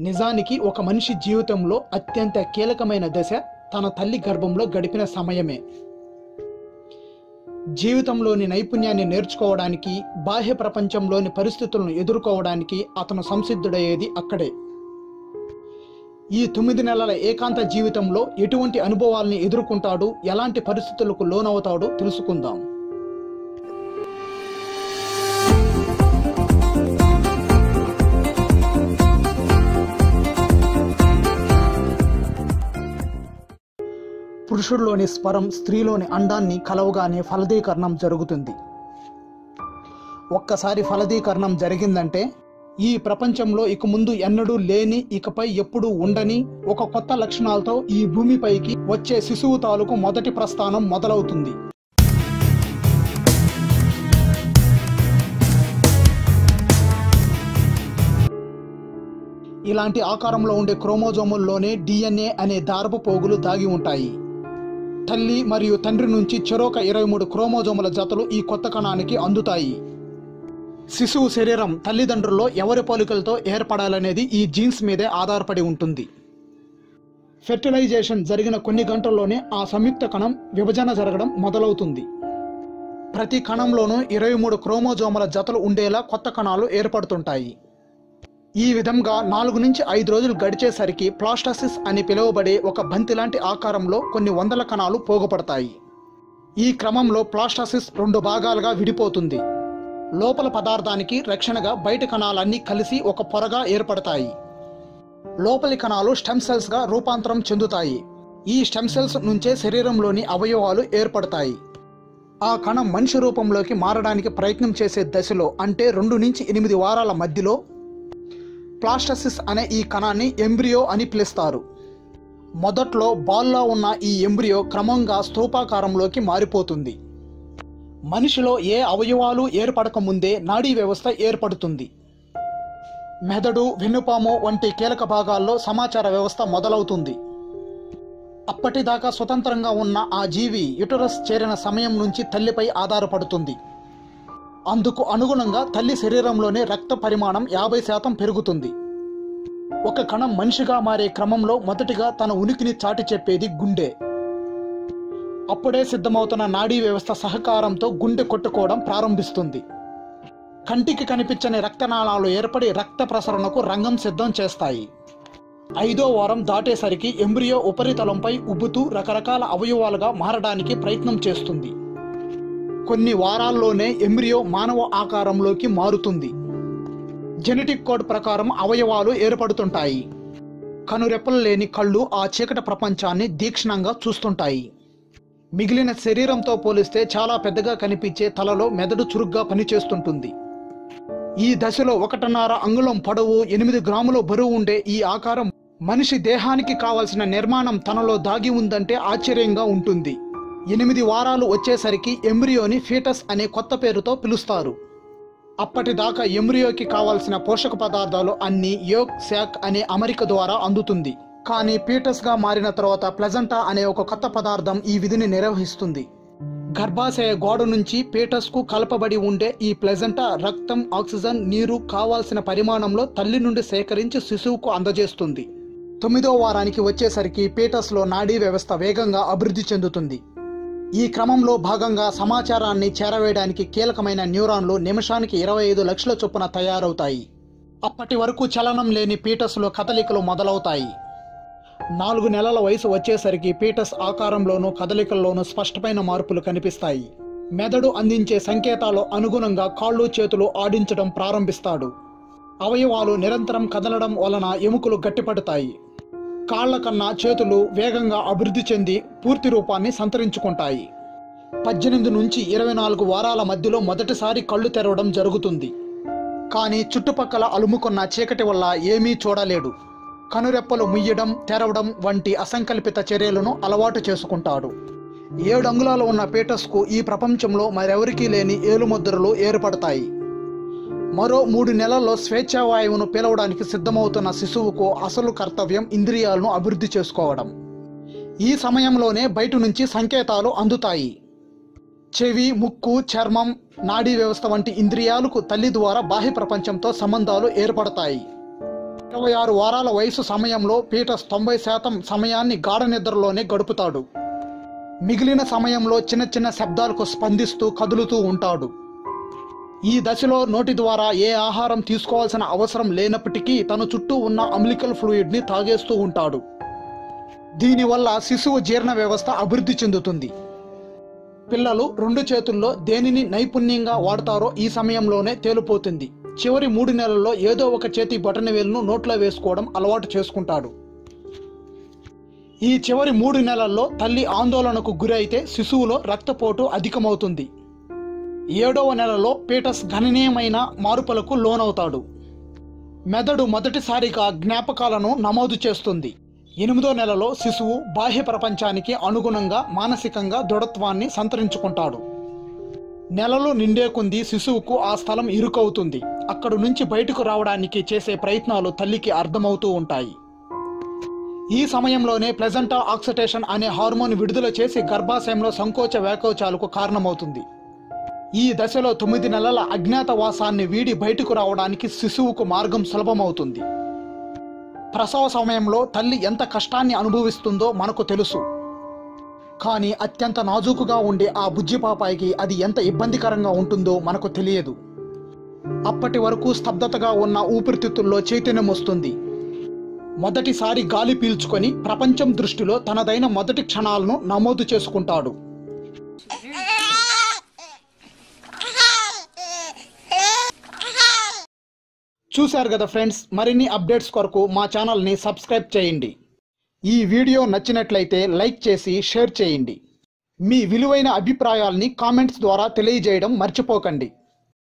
నిజానికి ఒక మనిషి జీవితంలో అత్యంత కీలకమైన దశ తన తల్లి గర్భంలో గడిపిన సమయమే జీవితంలోని నైపుణ్యాన్ని నేర్చుకోవడానికి బాహ్య ప్రపంచంలోని పరిస్థితులను ఎదుర్కోవడానికి అతను సంసిద్ధుడయ్యేది అక్కడే ఈ తొమ్మిది నెలల ఏకాంత జీవితంలో ఎటువంటి అనుభవాల్ని ఎదుర్కొంటాడు ఎలాంటి పరిస్థితులకు లోనవుతాడో తెలుసుకుందాం పురుషుడిలోని స్వరం స్త్రీలోని అండాన్ని కలవగానే ఫలదీకరణం జరుగుతుంది ఒక్కసారి ఫలదీకరణం జరిగిందంటే ఈ ప్రపంచంలో ఇక ముందు ఎన్నడూ లేని ఇకపై ఎప్పుడూ ఉండని ఒక కొత్త లక్షణాలతో ఈ భూమిపైకి వచ్చే శిశువు తాలూకు మొదటి ప్రస్థానం మొదలవుతుంది ఇలాంటి ఆకారంలో ఉండే క్రోమోజోముల్లోనే డిఎన్ఏ అనే దారపు పోగులు దాగి ఉంటాయి తల్లి మరియు తండ్రి నుంచి చెరొక ఇరవై మూడు క్రోమోజోముల జతలు ఈ కొత్త కణానికి అందుతాయి శిశువు శరీరం తల్లిదండ్రుల్లో ఎవరి పోలికలతో ఏర్పడాలనేది ఈ జీన్స్ మీదే ఆధారపడి ఉంటుంది ఫెర్టిలైజేషన్ జరిగిన కొన్ని గంటల్లోనే ఆ సంయుక్త కణం విభజన జరగడం మొదలవుతుంది ప్రతి కణంలోనూ ఇరవై మూడు క్రోమోజోముల జతలు ఉండేలా కొత్త కణాలు ఏర్పడుతుంటాయి ఈ విధంగా నాలుగు నుంచి ఐదు రోజులు గడిచేసరికి ప్లాస్టాసిస్ అని పిలువబడే ఒక బంతి లాంటి ఆకారంలో కొన్ని వందల కణాలు పోగుపడతాయి ఈ క్రమంలో ప్లాస్టాసిస్ రెండు భాగాలుగా విడిపోతుంది లోపల పదార్థానికి రక్షణగా బయట కణాలన్నీ కలిసి ఒక పొరగా ఏర్పడతాయి లోపలి కణాలు స్టెమ్ సెల్స్ గా రూపాంతరం చెందుతాయి ఈ స్టెమ్ సెల్స్ నుంచే శరీరంలోని అవయవాలు ఏర్పడతాయి ఆ కణం మనిషి రూపంలోకి మారడానికి ప్రయత్నం చేసే దశలో అంటే రెండు నుంచి ఎనిమిది వారాల మధ్యలో ప్లాస్టసిస్ అనే ఈ కణాన్ని ఎంబ్రియో అని పిలుస్తారు మొదట్లో బాల్లో ఉన్న ఈ ఎంబ్రియో క్రమంగా స్థూపాకారంలోకి మారిపోతుంది మనిషిలో ఏ అవయవాలు ఏర్పడక ముందే నాడీ వ్యవస్థ ఏర్పడుతుంది మెదడు వెన్నుపాము వంటి కీలక భాగాల్లో సమాచార వ్యవస్థ మొదలవుతుంది అప్పటిదాకా స్వతంత్రంగా ఉన్న ఆ జీవి యుటరస్ చేరిన సమయం నుంచి తల్లిపై ఆధారపడుతుంది అందుకు అనుగుణంగా తల్లి శరీరంలోని రక్త పరిమాణం యాభై శాతం పెరుగుతుంది ఒక కణం మనిషిగా మారే క్రమంలో మొదటిగా తన ఉనికిని చాటి చెప్పేది గుండె అప్పుడే సిద్ధమవుతున్న నాడీ వ్యవస్థ సహకారంతో గుండె కొట్టుకోవడం ప్రారంభిస్తుంది కంటికి కనిపించని రక్తనాళాలు ఏర్పడి రక్త ప్రసరణకు రంగం సిద్ధం చేస్తాయి ఐదో వారం దాటేసరికి ఎంబ్రియో ఉపరితలంపై ఉబ్బుతూ రకరకాల అవయవాలుగా మారడానికి ప్రయత్నం చేస్తుంది కొన్ని వారాల్లోనే ఎంబ్రియో మానవ ఆకారంలోకి మారుతుంది జెనెటిక్ కోడ్ ప్రకారం అవయవాలు ఏర్పడుతుంటాయి కనురెప్పలు లేని కళ్ళు ఆ చీకటి ప్రపంచాన్ని తీక్షణంగా చూస్తుంటాయి మిగిలిన శరీరంతో పోలిస్తే చాలా పెద్దగా కనిపించే తలలో మెదడు చురుగ్గా పనిచేస్తుంటుంది ఈ దశలో ఒకటిన్నర అంగుళం పొడవు ఎనిమిది గ్రాముల బరువు ఉండే ఈ ఆకారం మనిషి దేహానికి కావలసిన నిర్మాణం తనలో దాగి ఉందంటే ఆశ్చర్యంగా ఉంటుంది ఎనిమిది వారాలు వచ్చేసరికి ఎంబ్రియోని ఫీటస్ అనే కొత్త పేరుతో పిలుస్తారు అప్పటిదాకా ఎంబ్రియోకి కావాల్సిన పోషక పదార్థాలు అన్ని యోగ్ శాక్ అనే అమరిక ద్వారా అందుతుంది కానీ పీటస్ గా మారిన తర్వాత ప్లెజంటా అనే ఒక కొత్త పదార్థం ఈ విధిని నిర్వహిస్తుంది గర్భాశయ గోడ నుంచి పీటస్ కు కలపబడి ఉండే ఈ ప్లెజంటా రక్తం ఆక్సిజన్ నీరు కావాల్సిన పరిమాణంలో తల్లి నుండి సేకరించి శిశువుకు అందజేస్తుంది తొమ్మిదో వారానికి వచ్చేసరికి పీటస్లో నాడీ వ్యవస్థ వేగంగా అభివృద్ధి చెందుతుంది ఈ క్రమంలో భాగంగా సమాచారాన్ని చేరవేయడానికి కీలకమైన న్యూరాన్లు నిమిషానికి ఇరవై ఐదు లక్షల చొప్పున తయారవుతాయి అప్పటి వరకు చలనం లేని పీటస్లో కదలికలు మొదలవుతాయి నాలుగు నెలల వయసు వచ్చేసరికి పీటస్ ఆకారంలోనూ కదలికల్లోనూ స్పష్టమైన మార్పులు కనిపిస్తాయి మెదడు అందించే సంకేతాలు అనుగుణంగా కాళ్ళు చేతులు ఆడించడం ప్రారంభిస్తాడు అవయవాలు నిరంతరం కదలడం వలన ఎముకలు గట్టిపడతాయి కాళ్ల కన్నా చేతులు వేగంగా అభివృద్ధి చెంది పూర్తి రూపాన్ని సంతరించుకుంటాయి పద్దెనిమిది నుంచి ఇరవై నాలుగు వారాల మధ్యలో మొదటిసారి కళ్ళు తెరవడం జరుగుతుంది కానీ చుట్టుపక్కల అలుముకున్న చీకటి వల్ల ఏమీ చూడలేడు కనురెప్పలు ముయ్యడం తెరవడం వంటి అసంకల్పిత చర్యలను అలవాటు చేసుకుంటాడు ఏడు అంగుళాలు ఉన్న పీటస్కు ఈ ప్రపంచంలో మరెవరికీ లేని ఏలుముద్రలు ఏర్పడతాయి మరో మూడు నెలల్లో స్వేచ్ఛావాయువును పీలవడానికి సిద్ధమవుతున్న శిశువుకు అసలు కర్తవ్యం ఇంద్రియాలను అభివృద్ధి చేసుకోవడం ఈ సమయంలోనే బయట నుంచి సంకేతాలు అందుతాయి చెవి ముక్కు చర్మం నాడీ వ్యవస్థ వంటి ఇంద్రియాలకు తల్లి ద్వారా బాహ్య ప్రపంచంతో సంబంధాలు ఏర్పడతాయి ఇరవై ఆరు వారాల వయసు సమయంలో పీటర్స్ తొంభై శాతం సమయాన్ని గాఢ నిద్రలోనే గడుపుతాడు మిగిలిన సమయంలో చిన్న చిన్న శబ్దాలకు స్పందిస్తూ కదులుతూ ఉంటాడు ఈ దశలో నోటి ద్వారా ఏ ఆహారం తీసుకోవాల్సిన అవసరం లేనప్పటికీ తన చుట్టూ ఉన్న అమ్లికల్ ఫ్లూయిడ్ని తాగేస్తూ ఉంటాడు దీనివల్ల శిశువు జీర్ణ వ్యవస్థ అభివృద్ధి చెందుతుంది పిల్లలు రెండు చేతుల్లో దేనిని నైపుణ్యంగా వాడతారో ఈ సమయంలోనే తేలిపోతుంది చివరి మూడు నెలల్లో ఏదో ఒక చేతి బటనవేలును నోట్లో వేసుకోవడం అలవాటు చేసుకుంటాడు ఈ చివరి మూడు నెలల్లో తల్లి ఆందోళనకు గురైతే శిశువులో రక్తపోటు అధికమవుతుంది ఏడవ నెలలో పీటస్ గణనీయమైన మార్పులకు లోనవుతాడు మెదడు మొదటిసారిగా జ్ఞాపకాలను నమోదు చేస్తుంది ఎనిమిదో నెలలో శిశువు బాహ్య ప్రపంచానికి అనుగుణంగా మానసికంగా దృఢత్వాన్ని సంతరించుకుంటాడు నెలలు నిండే కొంది శిశువుకు ఆ స్థలం ఇరుకవుతుంది అక్కడి నుంచి బయటకు రావడానికి చేసే ప్రయత్నాలు తల్లికి అర్థమవుతూ ఉంటాయి ఈ సమయంలోనే ప్లెజంటా ఆక్సిటేషన్ అనే హార్మోన్ విడుదల చేసి గర్భాశయంలో సంకోచ వ్యాకోచాలకు కారణమవుతుంది ఈ దశలో తొమ్మిది నెలల అజ్ఞాతవాసాన్ని వీడి బయటకు రావడానికి శిశువుకు మార్గం సులభమవుతుంది ప్రసవ సమయంలో తల్లి ఎంత కష్టాన్ని అనుభవిస్తుందో మనకు తెలుసు కానీ అత్యంత నాజూకుగా ఉండే ఆ బుజ్జి పాపాయికి అది ఎంత ఇబ్బందికరంగా ఉంటుందో మనకు తెలియదు అప్పటి వరకు స్తబ్దతగా ఉన్న ఊపిరితిత్తుల్లో చైతన్యం వస్తుంది మొదటిసారి గాలి పీల్చుకొని ప్రపంచం దృష్టిలో తనదైన మొదటి క్షణాలను నమోదు చేసుకుంటాడు చూశారు కదా ఫ్రెండ్స్ మరిన్ని అప్డేట్స్ కొరకు మా ఛానల్ని సబ్స్క్రైబ్ చేయండి ఈ వీడియో నచ్చినట్లయితే లైక్ చేసి షేర్ చేయండి మీ విలువైన అభిప్రాయాల్ని కామెంట్స్ ద్వారా తెలియజేయడం మర్చిపోకండి